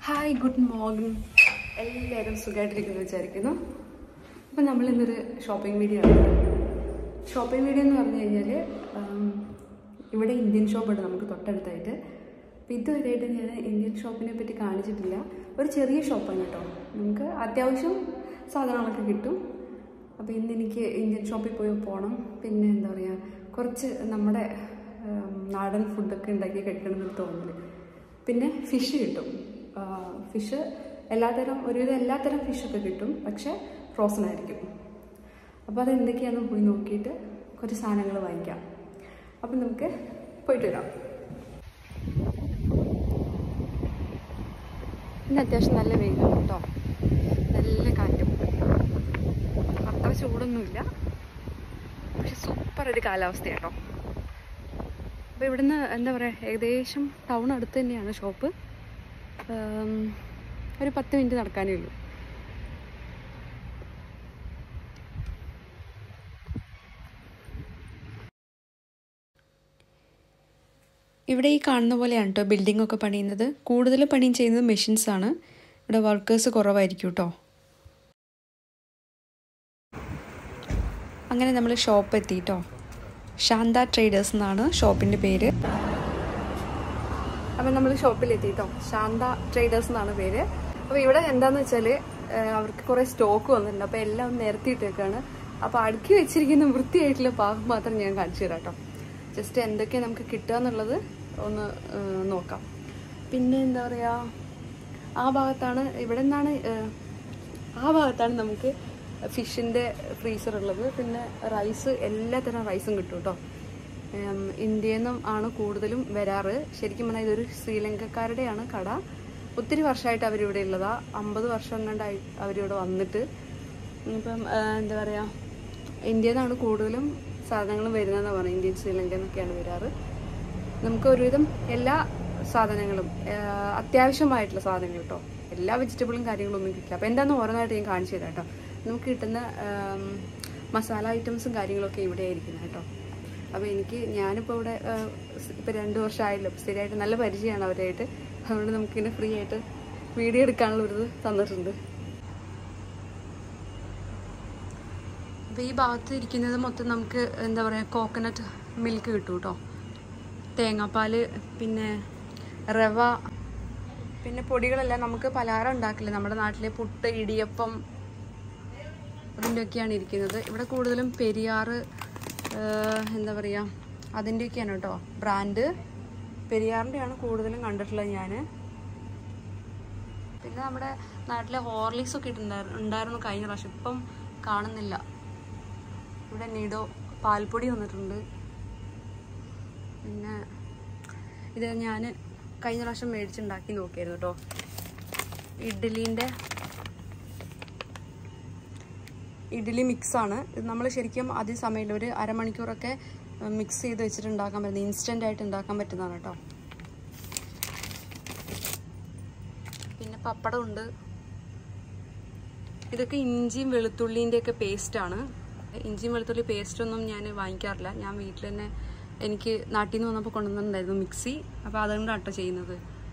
Hi good morning എല്ലാവരും സുഖമായിട്ടിരിക്കുന്നു വിചാരിക്കുന്നു അപ്പം നമ്മൾ ഇന്നൊരു ഷോപ്പിംഗ് വീഡിയോ ആണ് ഷോപ്പിംഗ് വീഡിയോ എന്ന് പറഞ്ഞു കഴിഞ്ഞാൽ ഇവിടെ ഇന്ത്യൻ ഷോപ്പുണ്ട് നമുക്ക് തൊട്ടടുത്തായിട്ട് അപ്പം ഇതുവരെയായിട്ട് ഞാൻ ഇന്ത്യൻ ഷോപ്പിനെ പറ്റി കാണിച്ചിട്ടില്ല ഒരു ചെറിയ ഷോപ്പാണ് കേട്ടോ നമുക്ക് അത്യാവശ്യം സാധനങ്ങളൊക്കെ കിട്ടും അപ്പോൾ ഇന്ന് എനിക്ക് ഇന്ത്യൻ ഷോപ്പിൽ പോയി പോകണം പിന്നെ എന്താ പറയുക കുറച്ച് നമ്മുടെ ഉം, നാടൻ ഫുഡൊക്കെ ഉണ്ടാക്കി കഴിക്കണം എന്നൊരു തോന്നൽ പിന്നെ ഫിഷ് കിട്ടും ഫിഷ് എല്ലാത്തരം ഒരുവിധം എല്ലാത്തരം ഫിഷൊക്കെ കിട്ടും പക്ഷേ ഫ്രോസൺ ആയിരിക്കും അപ്പോൾ അത് എന്തൊക്കെയാണെന്ന് പോയി നോക്കിയിട്ട് കുറച്ച് സാധനങ്ങൾ വാങ്ങിക്കാം അപ്പം നമുക്ക് പോയിട്ട് വരാം ഇന്ന് അത്യാവശ്യം നല്ല വെയിലുണ്ട് കേട്ടോ നല്ല കാറ്റും അത്ര ചൂടൊന്നുമില്ല പക്ഷെ സൂപ്പർ ഒരു കാലാവസ്ഥ കേട്ടോ അപ്പോൾ ഇവിടുന്ന് എന്താ പറയുക ഏകദേശം ടൗൺ അടുത്ത് തന്നെയാണ് ഷോപ്പ് ഉം, ഒരു പത്ത് മിനിറ്റ് നടക്കാനേ ഉള്ളൂ ഇവിടെ ഈ കാണുന്ന പോലെയാണ് കേട്ടോ ബിൽഡിംഗ് ഒക്കെ പണിയുന്നത് കൂടുതൽ പണിയും ചെയ്യുന്നത് മെഷീൻസ് ആണ് ഇവിടെ വർക്കേഴ്സ് കുറവായിരിക്കും കേട്ടോ അങ്ങനെ നമ്മൾ ഷോപ്പ് എത്തി കേട്ടോ ശാന്ത ട്രേഡേഴ്സ് എന്നാണ് ഷോപ്പിൻ്റെ പേര് അപ്പം നമ്മൾ ഷോപ്പിലെത്തി കേട്ടോ ശാന്ത ട്രേഡേഴ്സ് എന്നാണ് പേര് അപ്പോൾ ഇവിടെ എന്താന്ന് വെച്ചാൽ അവർക്ക് കുറേ സ്റ്റോക്ക് വന്നിട്ടുണ്ട് അപ്പോൾ എല്ലാം ഒന്ന് നിരത്തിയിട്ടേക്കാണ് അപ്പോൾ അടുക്കി വെച്ചിരിക്കുന്ന വൃത്തിയായിട്ടുള്ള ഭാഗം മാത്രം ഞാൻ കാണിച്ചു തരാം കേട്ടോ ജസ്റ്റ് എന്തൊക്കെ നമുക്ക് കിട്ടുക എന്നുള്ളത് ഒന്ന് ആ, നോക്കാം പിന്നെ എന്താ പറയുക ആ ഭാഗത്താണ് ഇവിടെ നിന്നാണ് ആ ഭാഗത്താണ് നമുക്ക് ഫിഷിൻ്റെ ഫ്രീസർ ഉള്ളത് പിന്നെ റൈസ് എല്ലാത്തരം റൈസും കിട്ടും കേട്ടോ ഉം, ഇന്ത്യയിൽ നിന്നും ആണ് കൂടുതലും വരാറ് ശരിക്കും പറഞ്ഞാൽ ഇതൊരു ശ്രീലങ്കക്കാരുടെയാണ് കട ഒത്തിരി വർഷമായിട്ട് അവരിവിടെ ഉള്ളതാ അമ്പത് വർഷം കണ്ടായി അവരിവിടെ വന്നിട്ട് ഇപ്പം ആ, എന്താ പറയുക ഇന്ത്യയിൽ നിന്നാണ് കൂടുതലും സാധനങ്ങളും വരുന്നതെന്ന് പറയുന്നത് ഇന്ത്യൻ ശ്രീലങ്ക എന്നൊക്കെയാണ് വരാറ് നമുക്ക് ഒരുവിധം എല്ലാ സാധനങ്ങളും ആ, അത്യാവശ്യമായിട്ടുള്ള സാധനങ്ങൾ കേട്ടോ എല്ലാ വെജിറ്റബിളും കാര്യങ്ങളും ഒന്നും കിട്ടില്ല അപ്പോൾ എന്താണെന്ന് ഓരോന്നായിട്ട് ഞാൻ കാണിച്ചു തരാം കേട്ടോ നമുക്ക് കിട്ടുന്ന ആം, മസാല ഐറ്റംസും കാര്യങ്ങളൊക്കെ ഇവിടെ ആയിരിക്കുന്നത് കേട്ടോ അപ്പോൾ എനിക്ക് ഞാനിപ്പോൾ ഇവിടെ ഇപ്പോൾ രണ്ട് വർഷമായല്ലോ അപ്പോൾ സ്ഥിരമായിട്ട് നല്ല പരിചയമാണ് അവരായിട്ട് അതുകൊണ്ട് നമുക്കിങ്ങനെ ഫ്രീ ആയിട്ട് വീഡിയോ എടുക്കാനുള്ള ഒരു ഇത് തന്നിട്ടുണ്ട് അപ്പോൾ ഈ ഭാഗത്ത് ഇരിക്കുന്നത് മൊത്തം നമുക്ക് എന്താ പറയുക കോക്കനട്ട് മിൽക്ക് കിട്ടും കേട്ടോ തേങ്ങാപ്പാൽ പിന്നെ റവ പിന്നെ പൊടികളെല്ലാം നമുക്ക് പലഹാരം ഉണ്ടാക്കില്ല നമ്മുടെ നാട്ടിലെ പുട്ട് ഇടിയപ്പം അതിൻ്റെയൊക്കെയാണ് ഇരിക്കുന്നത് ഇവിടെ കൂടുതലും പെരിയാർ എന്താ പറയുക അതിൻ്റെയൊക്കെയാണ് കേട്ടോ ബ്രാൻഡ് പെരിയാറിൻ്റെയാണ് കൂടുതലും കണ്ടിട്ടുള്ളത് ഞാൻ പിന്നെ നമ്മുടെ നാട്ടിലെ ഹോർലിക്സ് ഒക്കെ ഇട്ടുണ്ടായിരുന്നു ഉണ്ടായിരുന്നു കഴിഞ്ഞ പ്രാവശ്യം ഇപ്പം കാണുന്നില്ല ഇവിടെ നീഡോ പാൽപ്പൊടി വന്നിട്ടുണ്ട് പിന്നെ ഇത് ഞാൻ കഴിഞ്ഞ പ്രാവശ്യം മേടിച്ചുണ്ടാക്കി നോക്കിയായിരുന്നു കേട്ടോ ഇഡ്ഡലീൻ്റെ ഇഡ്ഡലി മിക്സാണ് ഇത് നമ്മൾ ശരിക്കും അതേ സമയത്തിൽ ഒരു അരമണിക്കൂറൊക്കെ മിക്സ് ചെയ്ത് വെച്ചിട്ട് ഉണ്ടാക്കാൻ പറ്റുന്നത് ഇൻസ്റ്റൻ്റ് ആയിട്ട് ഉണ്ടാക്കാൻ പറ്റുന്നതാണ് കേട്ടോ പിന്നെ പപ്പടം ഉണ്ട് ഇതൊക്കെ ഇഞ്ചിയും വെളുത്തുള്ളിൻ്റെ ഒക്കെ പേസ്റ്റാണ് ഇഞ്ചിയും വെളുത്തുള്ളി പേസ്റ്റ് ഒന്നും ഞാൻ വാങ്ങിക്കാറില്ല ഞാൻ വീട്ടിൽ തന്നെ എനിക്ക് നാട്ടിൽ നിന്ന് വന്നപ്പോൾ കൊണ്ടുവന്നിട്ടുണ്ടായിരുന്നു മിക്സി അപ്പോൾ അതുകൊണ്ടാണ് കേട്ടോ ചെയ്യുന്നത്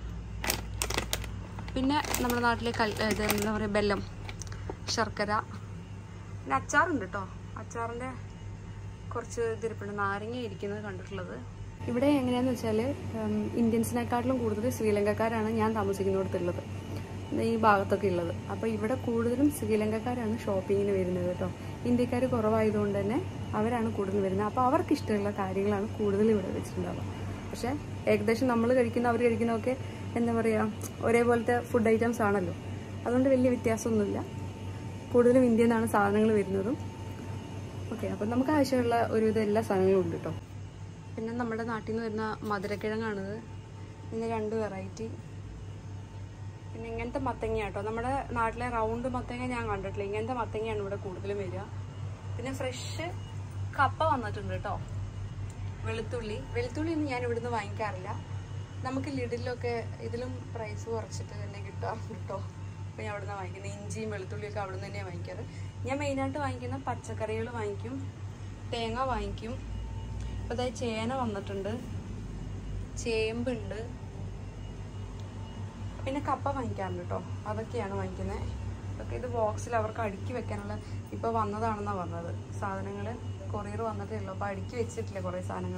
പിന്നെ നമ്മുടെ നാട്ടിലെ കൽ ഇത് എന്താ പറയുക ബെല്ലം ശർക്കര പിന്നെ അച്ചാറുണ്ട് കേട്ടോ അച്ചാറിൻ്റെ കുറച്ച് ഇതിരിപ്പുണ്ട് നാരങ്ങ ഇരിക്കുന്നത് കണ്ടിട്ടുള്ളത് ഇവിടെ എങ്ങനെയാന്ന് വെച്ചാൽ ഇന്ത്യൻസിനെക്കാട്ടിലും കൂടുതൽ ശ്രീലങ്കക്കാരാണ് ഞാൻ താമസിക്കുന്നിടത്തുള്ളത് ഈ ഭാഗത്തൊക്കെ ഉള്ളത് അപ്പോൾ ഇവിടെ കൂടുതലും ശ്രീലങ്കക്കാരാണ് ഷോപ്പിങ്ങിന് വരുന്നത് കേട്ടോ ഇന്ത്യക്കാർ കുറവായതുകൊണ്ട് തന്നെ അവരാണ് കൂടുതൽ വരുന്നത് അപ്പോൾ അവർക്ക് ഇഷ്ടമുള്ള കാര്യങ്ങളാണ് കൂടുതൽ ഇവിടെ വെച്ചിട്ടുണ്ടാവുക പക്ഷേ ഏകദേശം നമ്മൾ കഴിക്കുന്ന അവർ കഴിക്കുന്നതൊക്കെ എന്താ പറയുക ഒരേപോലത്തെ ഫുഡ് ഐറ്റംസ് ആണല്ലോ അതുകൊണ്ട് വലിയ വ്യത്യാസമൊന്നുമില്ല കൂടുതലും ഇന്ത്യയിൽ നിന്നാണ് സാധനങ്ങൾ വരുന്നതും ഓക്കെ അപ്പം നമുക്ക് ആവശ്യമുള്ള ഒരുവിധം എല്ലാ സാധനങ്ങളും ഉണ്ട് കേട്ടോ പിന്നെ നമ്മുടെ നാട്ടിൽ നിന്ന് വരുന്ന മധുരക്കിഴങ്ങാണിത് പിന്നെ രണ്ട് വെറൈറ്റി പിന്നെ ഇങ്ങനത്തെ മത്തങ്ങ കേട്ടോ നമ്മുടെ നാട്ടിലെ റൗണ്ട് മത്തങ്ങ ഞാൻ കണ്ടിട്ടില്ല ഇങ്ങനത്തെ മത്തങ്ങയാണ് ഇവിടെ കൂടുതലും വരിക പിന്നെ ഫ്രഷ് കപ്പ വന്നിട്ടുണ്ട് കേട്ടോ വെളുത്തുള്ളി വെളുത്തുള്ളി ഒന്നും ഞാൻ ഇവിടുന്ന് വാങ്ങിക്കാറില്ല നമുക്ക് ലിഡിലൊക്കെ ഇതിലും പ്രൈസ് കുറച്ചിട്ട് തന്നെ കിട്ടാറുണ്ട് കേട്ടോ അപ്പോൾ ഞാൻ അവിടുന്ന് വാങ്ങിക്കുന്നത് ഇഞ്ചിയും വെളുത്തുള്ളിയൊക്കെ അവിടെ നിന്ന് തന്നെയാണ് വാങ്ങിക്കാറ് ഞാൻ മെയിനായിട്ട് വാങ്ങിക്കുന്ന പച്ചക്കറികൾ വാങ്ങിക്കും തേങ്ങ വാങ്ങിക്കും ഇപ്പോൾ അതായത് ചേന വന്നിട്ടുണ്ട് ചേമ്പുണ്ട് പിന്നെ കപ്പ വാങ്ങിക്കാറുണ്ട് കേട്ടോ അതൊക്കെയാണ് വാങ്ങിക്കുന്നത് അതൊക്കെ ഇത് ബോക്സിൽ അവർക്ക് അടുക്കി വെക്കാനുള്ള ഇപ്പോൾ വന്നതാണെന്നാണ് പറഞ്ഞത് സാധനങ്ങൾ കൊറിയർ വന്നിട്ടേ ഉള്ളൂ അപ്പോൾ അടുക്കി വെച്ചിട്ടില്ല കുറേ സാധനങ്ങൾ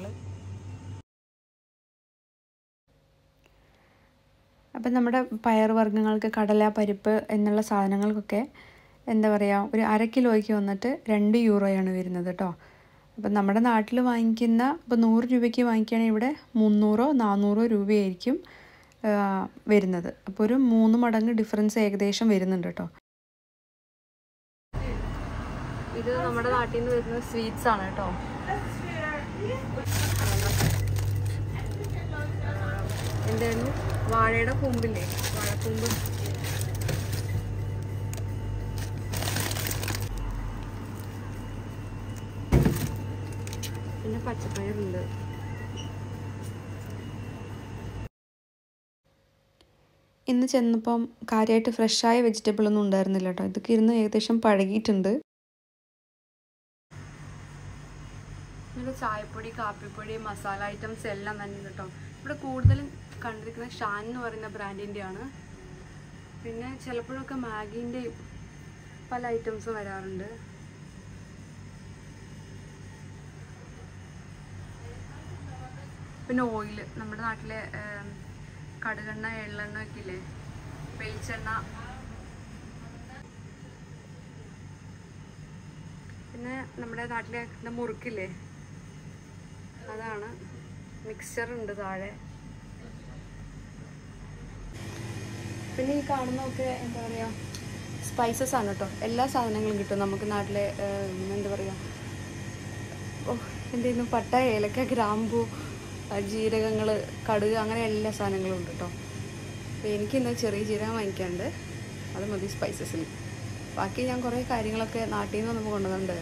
അപ്പം നമ്മുടെ പയറുവർഗ്ഗങ്ങൾക്ക് കടല പരിപ്പ് എന്നുള്ള സാധനങ്ങൾക്കൊക്കെ എന്താ പറയുക ഒരു അര കിലോയ്ക്ക് വന്നിട്ട് രണ്ട് യൂറോയാണ് വരുന്നത് കേട്ടോ അപ്പം നമ്മുടെ നാട്ടിൽ വാങ്ങിക്കുന്ന ഇപ്പോൾ നൂറ് രൂപയ്ക്ക് വാങ്ങിക്കുകയാണെങ്കിൽ ഇവിടെ മുന്നൂറോ നാനൂറോ രൂപയായിരിക്കും ആ, വരുന്നത് അപ്പോൾ ഒരു മൂന്ന് മടങ്ങ് ഡിഫറൻസ് ഏകദേശം വരുന്നുണ്ട് കേട്ടോ ഇത് നമ്മുടെ നാട്ടിൽ നിന്ന് വരുന്ന സ്വീറ്റ്സ് ആണ് കേട്ടോ എന്തായിരുന്നു വാഴയുടെ കൂമ്പില്ലേ വാഴക്കൂമ്പ് പിന്നെ പച്ചപ്പയറുണ്ട് ഇന്ന് ചെന്നപ്പം കാര്യമായിട്ട് ഫ്രഷായ വെജിറ്റബിൾ ഒന്നും ഉണ്ടായിരുന്നില്ല കേട്ടോ ഇതൊക്കെ ഇരുന്ന് ഏകദേശം പഴകിയിട്ടുണ്ട് പിന്നെ ചായപ്പൊടി കാപ്പിപ്പൊടി മസാല ഐറ്റംസ് എല്ലാം തന്നെ ഉണ്ട് കേട്ടോ ഇവിടെ കൂടുതലും കണ്ടിരിക്കുന്ന ഷാൻ എന്ന് പറയുന്ന ബ്രാൻഡിൻ്റെ ആണ് പിന്നെ ചിലപ്പോഴൊക്കെ മാഗീൻ്റെയും പല ഐറ്റംസും വരാറുണ്ട് പിന്നെ ഓയിൽ നമ്മുടെ നാട്ടിലെ ഏം, കടുകെണ്ണ എള്ളെണ്ണ ഒക്കെ ഇല്ലേ വെളിച്ചെണ്ണ പിന്നെ നമ്മുടെ നാട്ടിലെ എന്താ മുറുക്കില്ലേ അതാണ് മിക്സ്ചർ ഉണ്ട് താഴെ പിന്നെ ഈ കാണുന്നതൊക്കെ എന്താ പറയുക സ്പൈസസ് ആണ് കേട്ടോ എല്ലാ സാധനങ്ങളും കിട്ടും നമുക്ക് നാട്ടിലെ ഏം, എന്താ പറയുക ഓ എന്തായിരുന്നു പട്ട ഏലക്ക ഗ്രാമ്പു ജീരകങ്ങൾ കടുക് അങ്ങനെ എല്ലാ സാധനങ്ങളും ഉണ്ട് കേട്ടോ അപ്പോൾ എനിക്കിന്ന് ചെറിയ ജീരകം വാങ്ങിക്കാണ്ട് അത് മതി സ്പൈസസിൽ ബാക്കി ഞാൻ കുറേ കാര്യങ്ങളൊക്കെ നാട്ടിൽ നിന്ന് നമുക്ക് കൊണ്ടുവന്നിട്ടുണ്ട്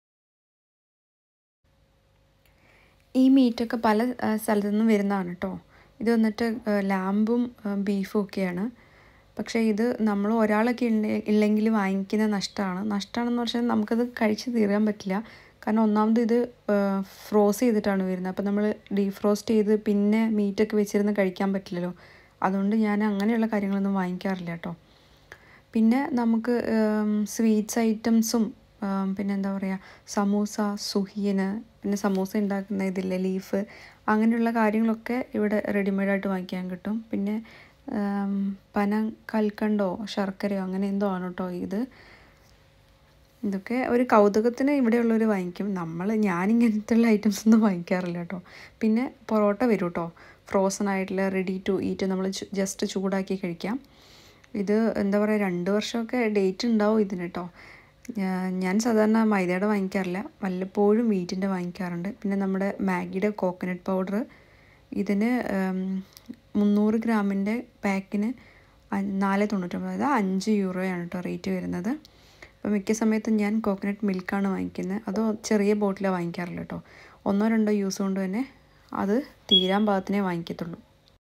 ഈ മീറ്റൊക്കെ പല ആ, സ്ഥലത്തു നിന്നും വരുന്നതാണ് കേട്ടോ ഇത് വന്നിട്ട് ആ, ലാമ്പും ആ, ബീഫും ഒക്കെയാണ് പക്ഷേ ഇത് നമ്മൾ ഒരാളൊക്കെ ഇണ്ടെ- ഇല്ലെങ്കിൽ വാങ്ങിക്കുന്ന നഷ്ടമാണ് നഷ്ടമാണെന്ന് വെച്ചാൽ നമുക്കത് കഴിച്ച് തീരാൻ പറ്റില്ല കാരണം ഒന്നാമത് ഇത് ഫ്രോസ് ചെയ്തിട്ടാണ് വരുന്നത് അപ്പോൾ നമ്മൾ ഡീഫ്രോസ്റ്റ് ചെയ്ത് പിന്നെ മീറ്റൊക്കെ വെച്ചിരുന്ന് കഴിക്കാൻ പറ്റില്ലല്ലോ അതുകൊണ്ട് ഞാൻ അങ്ങനെയുള്ള കാര്യങ്ങളൊന്നും വാങ്ങിക്കാറില്ല കേട്ടോ പിന്നെ നമുക്ക് സ്വീറ്റ്സ് ഐറ്റംസും പിന്നെ എന്താ പറയുക സമൂസ സുഹിയന് പിന്നെ സമൂസ ഉണ്ടാക്കുന്ന ഇതില്ലേ ലീഫ് അങ്ങനെയുള്ള കാര്യങ്ങളൊക്കെ ഇവിടെ റെഡിമെയ്ഡായിട്ട് വാങ്ങിക്കാൻ കിട്ടും പിന്നെ ഉം, പന കൽക്കണ്ടോ ശർക്കരയോ അങ്ങനെ എന്തോ ആണ് കേട്ടോ ഇത് ഇതൊക്കെ ഒരു കൗതുകത്തിന് ഇവിടെയുള്ളവർ വാങ്ങിക്കും നമ്മൾ ഞാനിങ്ങനത്തെ ഉള്ള ഐറ്റംസ് ഒന്നും വാങ്ങിക്കാറില്ല കേട്ടോ പിന്നെ പൊറോട്ട വരും കേട്ടോ ഫ്രോസൺ ആയിട്ടുള്ള റെഡി ടു ഈറ്റ് നമ്മൾ ജസ്റ്റ് ചൂടാക്കി കഴിക്കാം ഇത് എന്താ പറയുക രണ്ട് വർഷമൊക്കെ ഡേറ്റ് ഉണ്ടാവും ഇതിന് കേട്ടോ ഞാ- ഞാൻ സാധാരണ മൈദയുടെ വാങ്ങിക്കാറില്ല വല്ലപ്പോഴും വീറ്റിൻ്റെ വാങ്ങിക്കാറുണ്ട് പിന്നെ നമ്മുടെ മാഗിയുടെ കോക്കനട്ട് പൗഡർ ഇതിന് ഉം, മുന്നൂറ് ഗ്രാമിൻ്റെ പാക്കിന് അ- നാല് തൊണ്ണൂറ്റൊമ്പത് അതായത് അഞ്ച് യൂറോയാണ് കേട്ടോ റേറ്റ് വരുന്നത് അപ്പോൾ മിക്ക സമയത്തും ഞാൻ കോക്കനട്ട് മിൽക്കാണ് വാങ്ങിക്കുന്നത് അതോ ചെറിയ ബോട്ടിലാണ് വാങ്ങിക്കാറില്ല കേട്ടോ ഒന്നോ രണ്ടോ യൂസ് കൊണ്ട് തന്നെ അത് തീരാൻ പാകത്തിനേ വാങ്ങിക്കത്തുള്ളൂ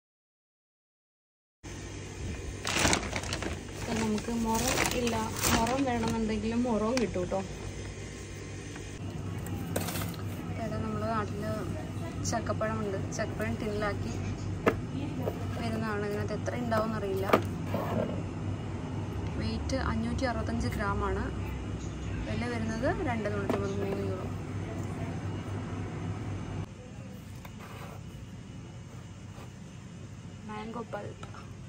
ഇപ്പം നമുക്ക് മുറം ഇല്ല മുറം വേണമെന്നുണ്ടെങ്കിലും മുറവും കിട്ടും കേട്ടോ ഇവിടെ നമ്മുടെ നാട്ടിൽ ചക്കപ്പഴമുണ്ട് ചക്കപ്പഴം ടിന്നിലാക്കി വരുന്നതാണ് ഇതിനകത്ത് എത്ര ഉണ്ടാവും അറിയില്ല വെയിറ്റ് അഞ്ഞൂറ്റി അറുപത്തഞ്ച് ഗ്രാമാണ് വില വരുന്നത് രണ്ട് തൊണ്ണൂറ്റൊമ്പത് മൂന്ന് യൂറോ മാംഗോ പൾപ്പ്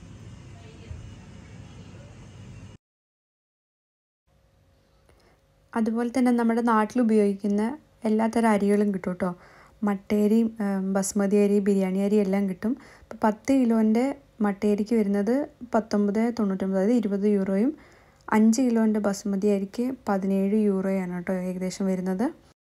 അതുപോലെ തന്നെ നമ്മുടെ നാട്ടിൽ ഉപയോഗിക്കുന്ന എല്ലാത്തരം അരികളും കിട്ടും കേട്ടോ മട്ടേരി ബസ്മതി അരി ബിരിയാണി അരി എല്ലാം കിട്ടും ഇപ്പോൾ പത്ത് കിലോൻ്റെ മട്ടേരിക്ക് വരുന്നത് പത്തൊമ്പത് തൊണ്ണൂറ്റൊമ്പത് അതായത് ഇരുപത് യൂറോയും അഞ്ച് കിലോൻ്റെ ബസ്മതി അരിക്ക് പതിനേഴ് യൂറോയാണ് കേട്ടോ ഏകദേശം വരുന്നത്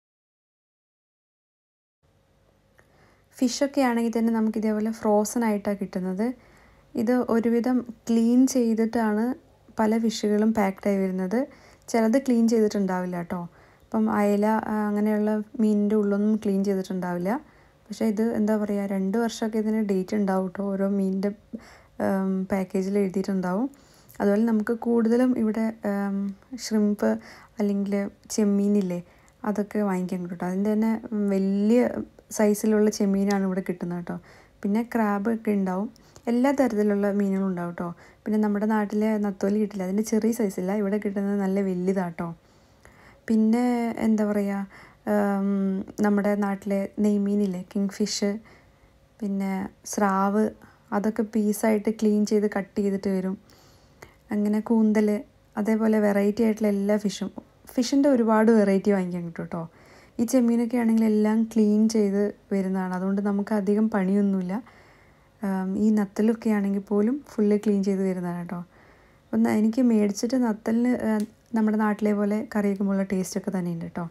ഫിഷൊക്കെ ആണെങ്കിൽ തന്നെ നമുക്ക് ഇതേപോലെ ഫ്രോസൺ ആയിട്ടാണ് കിട്ടുന്നത് ഇത് ഒരുവിധം ക്ലീൻ ചെയ്തിട്ടാണ് പല ഫിഷുകളും പാക്ഡായി വരുന്നത് ചിലത് ക്ലീൻ ചെയ്തിട്ടുണ്ടാവില്ല കേട്ടോ അപ്പം അയല ആ, അങ്ങനെയുള്ള മീനിൻ്റെ ഉള്ളൊന്നും ക്ലീൻ ചെയ്തിട്ടുണ്ടാവില്ല പക്ഷേ ഇത് എന്താ പറയുക രണ്ട് വർഷമൊക്കെ ഇതിന് ഡേറ്റ് ഉണ്ടാവും കേട്ടോ ഓരോ മീനിൻ്റെ പാക്കേജിൽ എഴുതിയിട്ടുണ്ടാവും അതുപോലെ നമുക്ക് കൂടുതലും ഇവിടെ ഷ്രിമ്പ് അല്ലെങ്കിൽ ചെമ്മീനില്ലേ അതൊക്കെ വാങ്ങിക്കാൻ കിട്ടും കേട്ടോ അതിൻ്റെ തന്നെ വലിയ സൈസിലുള്ള ചെമ്മീനാണ് ഇവിടെ കിട്ടുന്നത് കേട്ടോ പിന്നെ ക്രാബ് ഒക്കെ ഉണ്ടാവും എല്ലാ തരത്തിലുള്ള മീനുകളും ഉണ്ടാവും കേട്ടോ പിന്നെ നമ്മുടെ നാട്ടിലെ നത്തോലി കിട്ടില്ല അതിൻ്റെ ചെറിയ സൈസില്ല ഇവിടെ കിട്ടുന്നത് നല്ല വലുതാട്ടോ പിന്നെ എന്താ പറയുക ഉം, നമ്മുടെ നാട്ടിലെ നെയ്മീനില്ലേ കിങ് ഫിഷ് പിന്നെ സ്രാവ് അതൊക്കെ പീസായിട്ട് ക്ലീൻ ചെയ്ത് കട്ട് ചെയ്തിട്ട് വരും അങ്ങനെ കൂന്തൽ അതേപോലെ വെറൈറ്റി ആയിട്ടുള്ള എല്ലാ ഫിഷും ഫിഷിൻ്റെ ഒരുപാട് വെറൈറ്റി വാങ്ങിക്കാൻ കിട്ടും കേട്ടോ ഈ ചെമ്മീനൊക്കെ ആണെങ്കിൽ എല്ലാം ക്ലീൻ ചെയ്ത് വരുന്നതാണ് അതുകൊണ്ട് നമുക്ക് അധികം പണിയൊന്നുമില്ല ആം, ഈ നത്തലൊക്കെ ആണെങ്കിൽ പോലും ഫുള്ള് ക്ലീൻ ചെയ്ത് വരുന്നതാണ് കേട്ടോ അപ്പം ന- എനിക്ക് മേടിച്ചിട്ട് നത്തലിന് ആ, നമ്മുടെ നാട്ടിലെ പോലെ കറി വയ്ക്കുമ്പോഴുള്ള ടേസ്റ്റൊക്കെ തന്നെയുണ്ട് കേട്ടോ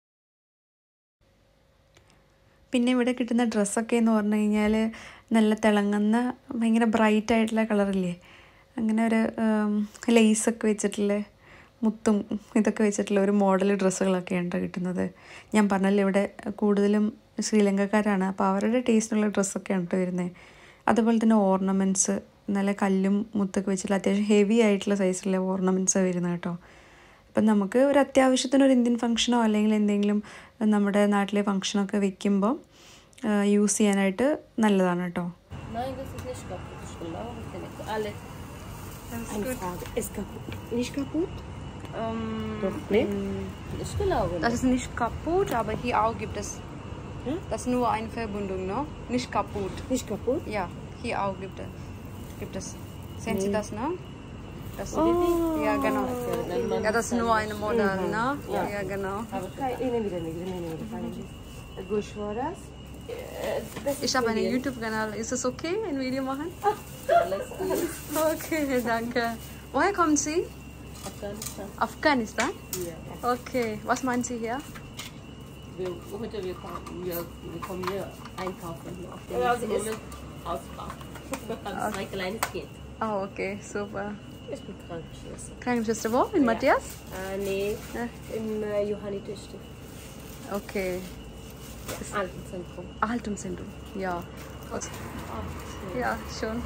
പിന്നെ ഇവിടെ കിട്ടുന്ന ഡ്രസ്സൊക്കെ എന്ന് പറഞ്ഞു കഴിഞ്ഞാൽ നല്ല തിളങ്ങുന്ന ഭയങ്കര ബ്രൈറ്റ് ആയിട്ടുള്ള കളറില്ലേ അങ്ങനെ ഒരു ലേസൊക്കെ വെച്ചിട്ടുള്ള മുത്തും ഇതൊക്കെ വെച്ചിട്ടുള്ള ഒരു മോഡൽ ഡ്രസ്സുകളൊക്കെയാണ് ട്ടോ കിട്ടുന്നത് ഞാൻ പറഞ്ഞല്ലോ ഇവിടെ കൂടുതലും ശ്രീലങ്കക്കാരാണ് അപ്പോൾ അവരുടെ ടേസ്റ്റിനുള്ള ഡ്രസ്സൊക്കെയാണ് കേട്ടോ വരുന്നത് അതുപോലെ തന്നെ ഓർണമെൻറ്റ്സ് നല്ല കല്ലും മുത്തൊക്കെ വെച്ചിട്ടുള്ള അത്യാവശ്യം ഹെവി ആയിട്ടുള്ള സൈസിലുള്ള ഓർണമെൻറ്റ്സാണ് വരുന്നത് കേട്ടോ അപ്പം നമുക്ക് ഒരു അത്യാവശ്യത്തിന് ഒരു ഇന്ത്യൻ ഫംഗ്ഷനോ അല്ലെങ്കിൽ എന്തെങ്കിലും നമ്മുടെ നാട്ടിലെ ഫംഗ്ഷനൊക്കെ വെക്കുമ്പോൾ യൂസ് ചെയ്യാനായിട്ട് nallതാണ് കേട്ടോ Nein, das ist nicht kaputt. Ich glaube, das ist alle. Eine Frage. Ist kaputt? Nicht kaputt? Doch, ne? Ich glaube Das nicht. ist nicht kaputt, aber hier auch gibt es. Hm? Das ist nur eine Verbindung, ne? Nicht kaputt. Nicht kaputt? Ja, hier auch gibt es. Gibt es. Sehen Sie das, ne? Das, Oh. Ja, genau. Okay, dann man Ja, das ist nur ein Modell, Mhm. ne? Ja. Ja, genau. Aber kein, nee, wieder nicht, nee, nee, nee, kann ich nicht. Gush war das? Äh, das Ich habe einen YouTube-Kanal. Ist es okay, ein Video machen? Alles gut. Okay, danke. Woher kommen Sie? Afghanistan. Afghanistan? Ja. Okay. Was meinen Sie hier? Wir, heute wir kommen, wir, wir kommen hier einkaufen. Auf dem Ja, nächsten sie ist- Moment Hausfahrt. Wir haben zwei kleines Kind. Ah, okay, super. Ich bin Krankenschwester. Krankenschwester wo? In Matthias? Äh, nee, Ja. im äh, Johanniterstift. Okay. Altenzentrum. Erhaltungszentrum. Ja. Ja, schon.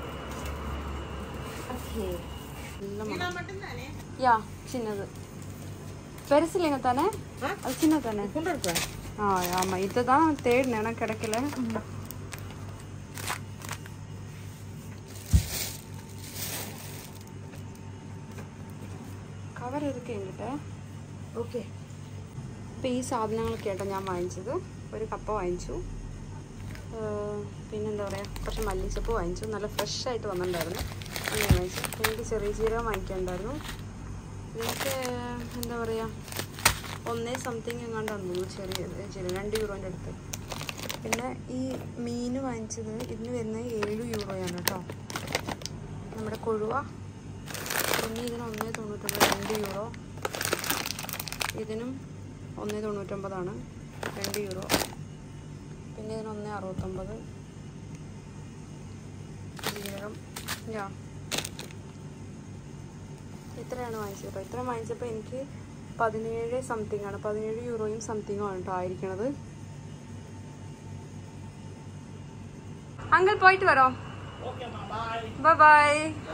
Okay. ಯಾ ಚಿನ್ನದು பெருசுலைங்க தானே அது சின்ன தானே 100 Gramm. ஆ ஆமாம் இதை தான் நான் தேடினேன் எனக்கு கிடைக்கல കവർ ഇതൊക്കെ എങ്കിട്ട് Okay. അപ്പോൾ ഈ സാധനങ്ങളൊക്കെ ആട്ടോ ഞാൻ വാങ്ങിച്ചത് ഒരു കപ്പ വാങ്ങിച്ചു ഏർ പിന്നെന്താ പറയുക കുറച്ച് മല്ലിച്ചപ്പ് വാങ്ങിച്ചു നല്ല ഫ്രഷ് ആയിട്ട് വന്നിട്ടുണ്ടായിരുന്നു അങ്ങനെ വാങ്ങിച്ചു പിന്നെ എനിക്ക് ചെറിയ ജീരകം വാങ്ങിക്കാനുണ്ടായിരുന്നു എനിക്ക് എന്താ പറയുക ഒന്നേ സംതിങ് എങ്ങാണ്ടാന്ന് തോന്നുന്നു ചെറിയ ചെറിയ രണ്ട് യൂറോൻ്റെ അടുത്ത് പിന്നെ ഈ മീൻ വാങ്ങിച്ചത് ഇതിന് വരുന്നത് ഏഴ് യൂറോയാണ് കേട്ടോ നമ്മുടെ കൊഴുവ പിന്നെ ഇതിന് ഒന്നേ തൊണ്ണൂറ്റൊമ്പത് രണ്ട് യൂറോ ഇതിനും ഒന്നേ തൊണ്ണൂറ്റൊമ്പതാണ് രണ്ട് യൂറോ പിന്നെ ഇതിന് ഒന്നേ അറുപത്തൊമ്പത് ജീരകം യാ ഇത്രയാണ് വാങ്ങിച്ചത് കേട്ടോ ഇത്ര വാങ്ങിച്ചപ്പോൾ എനിക്ക് പതിനേഴ് സംതിങ് ആണ് പതിനേഴ് യൂറോയും സംതിങ്ങും ആണ് കേട്ടോ ആയിരിക്കണത് അങ്കിൾ പോയിട്ട് വരോ ബൈ ബൈ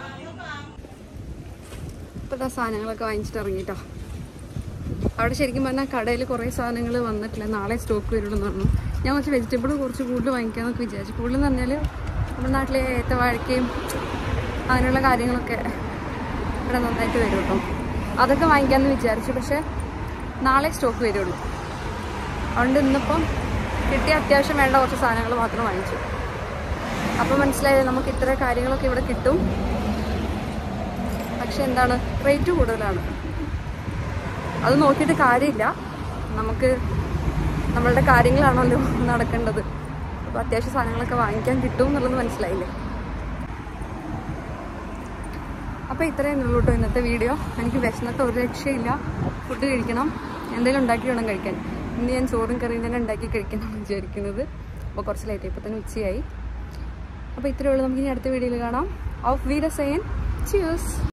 ഇപ്പോഴത്തെ സാധനങ്ങളൊക്കെ വാങ്ങിച്ചിട്ട് ഇറങ്ങിട്ടോ അവിടെ ശരിക്കും പറഞ്ഞാൽ കടയിൽ കുറേ സാധനങ്ങൾ വന്നിട്ടില്ല നാളെ സ്റ്റോക്ക് വരുള്ളൂ എന്ന് പറഞ്ഞു ഞാൻ കുറച്ച് വെജിറ്റബിൾ കുറച്ച് കൂടുതൽ വാങ്ങിക്കാമെന്നൊക്കെ വിചാരിച്ചു കൂടുതൽ എന്ന് പറഞ്ഞാൽ നമ്മുടെ നാട്ടിലെ ഏത്തവാഴക്കയും അങ്ങനെയുള്ള കാര്യങ്ങളൊക്കെ ഇവിടെ നന്നായിട്ട് വരും കേട്ടോ അതൊക്കെ വാങ്ങിക്കാമെന്ന് വിചാരിച്ചു പക്ഷേ നാളെ സ്റ്റോക്ക് വരുള്ളൂ അതുകൊണ്ട് ഇന്നിപ്പം കിട്ടിയ അത്യാവശ്യം വേണ്ട കുറച്ച് സാധനങ്ങൾ മാത്രം വാങ്ങിച്ചു അപ്പോൾ മനസ്സിലായത് നമുക്ക് ഇത്ര കാര്യങ്ങളൊക്കെ ഇവിടെ കിട്ടും പക്ഷെ എന്താണ് റേറ്റ് കൂടുതലാണ് അത് നോക്കിയിട്ട് കാര്യമില്ല നമുക്ക് നമ്മളുടെ കാര്യങ്ങളാണല്ലോ നടക്കേണ്ടത് അപ്പോൾ അത്യാവശ്യം സാധനങ്ങളൊക്കെ വാങ്ങിക്കാൻ കിട്ടും എന്നുള്ളത് മനസ്സിലായില്ലേ അപ്പോൾ ഇത്രയും ഉള്ളൂ കേട്ടോ ഇന്നത്തെ വീഡിയോ എനിക്ക് വിശന്നിട്ട് ഒരു രക്ഷയില്ല ഫുഡ് കഴിക്കണം എന്തെങ്കിലും ഉണ്ടാക്കി വേണം കഴിക്കാൻ ഇന്ന് ഞാൻ ചോറും കറിയും തന്നെ ഉണ്ടാക്കി കഴിക്കാനാണ് വിചാരിക്കുന്നത് അപ്പോൾ കുറച്ച് ലേറ്റ് ഇപ്പോൾ തന്നെ ഉച്ചയായി അപ്പോൾ ഇത്രയേ ഉള്ളൂ നമുക്ക് ഇനി അടുത്ത വീഡിയോയിൽ കാണാം ഓഫ് വീര സെയിൻ ച്യൂസ്